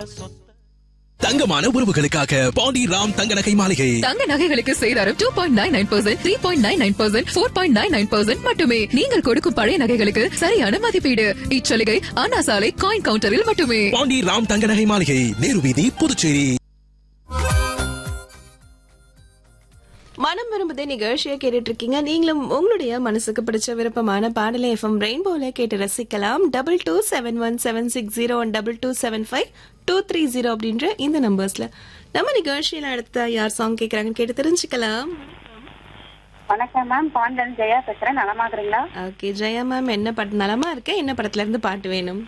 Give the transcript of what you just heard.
தங்கமான உறவுகளுக்காக பாண்டி ராம் தங்க நகை மாளிகை தங்க நகைகளுக்கு சேதாரம் two point nine nine percent three point nine nine percent four point nine nine percent மட்டுமே நீங்கள் கொடுக்கும் பழைய நகைகளுக்கு சரியான மதிப்பீடு இச்சலுகை அண்ணா சாலை காயின் கவுண்டரில் மட்டுமே பாண்டி ராம் தங்க நகை மாளிகை நேரு வீதி புதுச்சேரி மனம் விரும்புதே நிகழ்ச்சியை கேட்டுட்டு இருக்கீங்க நீங்களும் உங்களுடைய மனசுக்கு பிடிச்ச விருப்பமான பாடலை எஃப்எம் ரெயின்போல கேட்டு ரசிக்கலாம் double two seven one seven six zero one double two seven five two three zero அப்படின்ற இந்த நம்பர்ஸ்ல நம்ம நிகழ்ச்சியில அடுத்த யார் சாங் கேட்கறாங்கன்னு கேட்டு தெரிஞ்சுக்கலாம் வணக்கம் மேம் பாண்டல் ஜெயா பேசுறேன் நலமாக்குறீங்களா ஓகே ஜெயா மேம் என்ன படம் நலமா இருக்கேன் என்ன படத்துல இருந்து பாட்டு வேணும்